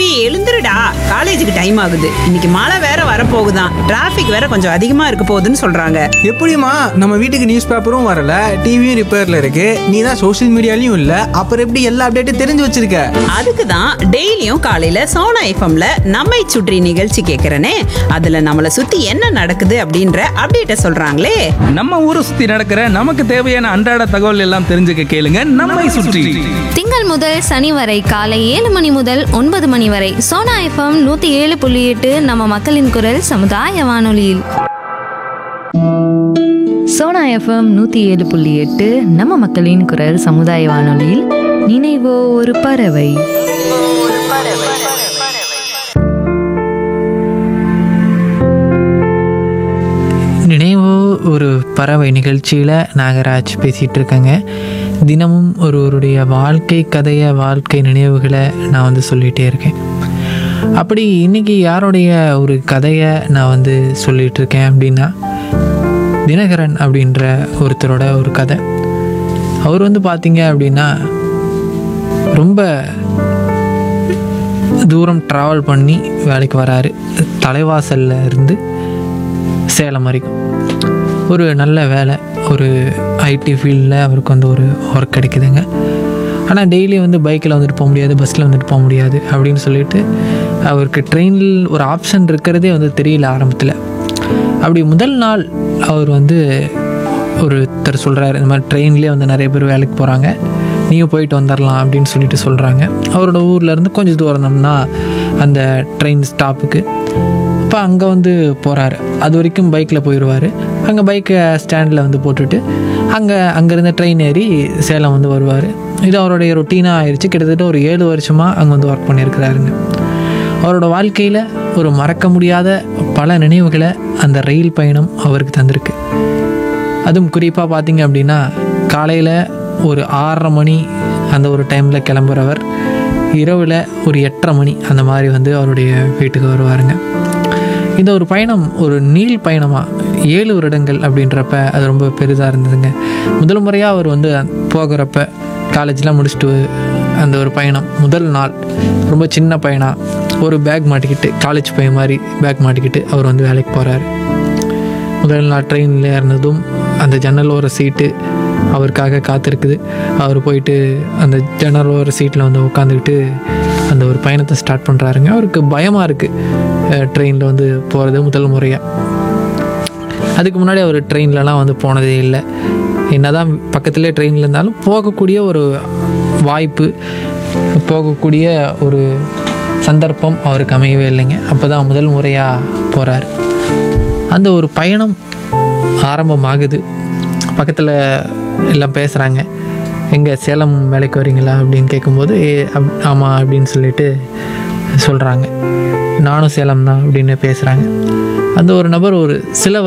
எழுந்துருடா காலேஜுக்கு டைம் ஆகுது இன்னைக்கு மழை வேற வரப்போகுதாம் டிராஃபிக் வேற கொஞ்சம் அதிகமா இருக்க போகுதுன்னு சொல்றாங்க எப்படிம்மா நம்ம வீட்டுக்கு நியூஸ் பேப்பரும் வரல டிவியும் ரிப்பேர்ல இருக்கு நீ தான் சோஷியல் மீடியாலையும் இல்ல அப்புறம் எப்படி எல்லா அப்டேட்டும் தெரிஞ்சு வச்சிருக்க அதுக்கு தான் டெய்லியும் காலையில சோனா எஃப்எம்ல நம்மை சுற்றி நிகழ்ச்சி கேட்கறனே அதுல நம்மளை சுத்தி என்ன நடக்குது அப்படின்ற அப்டேட்ட சொல்றாங்களே நம்ம ஊரை சுத்தி நடக்கிற நமக்கு தேவையான அன்றாட தகவல் எல்லாம் தெரிஞ்சுக்க கேளுங்க நம்மை சுற்றி திங்கள் முதல் சனி வரை காலை ஏழு மணி முதல் ஒன்பது மணி வரை சோனா எஃப்எம் நூத்தி ஏழு புள்ளி எட்டு நம்ம மக்களின் குரல் சமுதாய வானொலியில் சோனா எஃப்எம் நூற்றி ஏழு புள்ளி எட்டு நம்ம மக்களின் குரல் சமுதாய வானொலியில் நினைவோ ஒரு பறவை நினைவோ ஒரு பறவை நிகழ்ச்சியில் நாகராஜ் பேசிகிட்டு இருக்கேங்க தினமும் ஒருவருடைய வாழ்க்கை கதையை வாழ்க்கை நினைவுகளை நான் வந்து சொல்லிகிட்டே இருக்கேன் அப்படி இன்னைக்கு யாருடைய ஒரு கதையை நான் வந்து சொல்லிகிட்டு இருக்கேன் அப்படின்னா தினகரன் அப்படின்ற ஒருத்தரோட ஒரு கதை அவர் வந்து பார்த்தீங்க அப்படின்னா ரொம்ப தூரம் ட்ராவல் பண்ணி வேலைக்கு வராரு தலைவாசல்ல இருந்து சேலம் வரைக்கும் ஒரு நல்ல வேலை ஒரு ஐடி ஃபீல்டில் அவருக்கு வந்து ஒரு ஒர்க் கிடைக்குதுங்க ஆனால் டெய்லி வந்து பைக்கில் வந்துட்டு போக முடியாது பஸ்ஸில் வந்துட்டு போக முடியாது அப்படின்னு சொல்லிட்டு அவருக்கு ட்ரெயினில் ஒரு ஆப்ஷன் இருக்கிறதே வந்து தெரியல ஆரம்பத்தில் அப்படி முதல் நாள் அவர் வந்து ஒருத்தர் சொல்கிறாரு இந்த மாதிரி ட்ரெயின்லேயே வந்து நிறைய பேர் வேலைக்கு போகிறாங்க நீங்கள் போயிட்டு வந்துடலாம் அப்படின்னு சொல்லிட்டு சொல்கிறாங்க அவரோட ஊர்ல இருந்து கொஞ்சம் தூரம் இருந்தோம்னா அந்த ட்ரெயின் ஸ்டாப்புக்கு அப்போ அங்கே வந்து போகிறாரு அது வரைக்கும் பைக்கில் போயிடுவார் அங்கே பைக்கை ஸ்டாண்டில் வந்து போட்டுட்டு அங்கே அங்கேருந்து ட்ரெயின் ஏறி சேலம் வந்து வருவார் இது அவருடைய ரொட்டீனாக ஆயிடுச்சு கிட்டத்தட்ட ஒரு ஏழு வருஷமாக அங்கே வந்து ஒர்க் பண்ணியிருக்கிறாருங்க அவரோட வாழ்க்கையில் ஒரு மறக்க முடியாத பல நினைவுகளை அந்த ரயில் பயணம் அவருக்கு தந்திருக்கு அதுவும் குறிப்பாக பார்த்தீங்க அப்படின்னா காலையில் ஒரு ஆறரை மணி அந்த ஒரு டைமில் கிளம்புறவர் இரவில் ஒரு எட்டரை மணி அந்த மாதிரி வந்து அவருடைய வீட்டுக்கு வருவாருங்க இந்த ஒரு பயணம் ஒரு நீள் பயணமாக ஏழு வருடங்கள் அப்படின்றப்ப அது ரொம்ப பெரிதாக இருந்ததுங்க முதல் முறையாக அவர் வந்து போகிறப்ப காலேஜ்லாம் முடிச்சுட்டு அந்த ஒரு பயணம் முதல் நாள் ரொம்ப சின்ன பையனா ஒரு பேக் மாட்டிக்கிட்டு காலேஜ் பையன் மாதிரி பேக் மாட்டிக்கிட்டு அவர் வந்து வேலைக்கு போகிறாரு முதல் நாள் ட்ரெயினில் ஏறினதும் அந்த ஜன்னல் ஓர சீட்டு அவருக்காக காத்திருக்குது அவர் போயிட்டு அந்த ஜன்னல் ஓர சீட்டில் வந்து உட்காந்துக்கிட்டு அந்த ஒரு பயணத்தை ஸ்டார்ட் பண்ணுறாருங்க அவருக்கு பயமாக இருக்குது ட்ரெயினில் வந்து போகிறது முதல் முறையாக அதுக்கு முன்னாடி அவர் ட்ரெயின்லலாம் வந்து போனதே இல்லை என்னதான் பக்கத்துலேயே ட்ரெயினில் இருந்தாலும் போகக்கூடிய ஒரு வாய்ப்பு போகக்கூடிய ஒரு சந்தர்ப்பம் அவருக்கு அமையவே இல்லைங்க அப்போ தான் முதல் முறையாக போகிறார் அந்த ஒரு பயணம் ஆரம்பமாகுது பக்கத்தில் எல்லாம் பேசுகிறாங்க எங்கே சேலம் வேலைக்கு வரீங்களா அப்படின்னு கேட்கும்போது "ஏ, அப்- ஆமாம் அப்படின்னு சொல்லிட்டு சொல்கிறாங்க நானும் சேலம் தான் அப்படின்னு பேசுகிறாங்க அந்த ஒரு நபர் ஒரு சில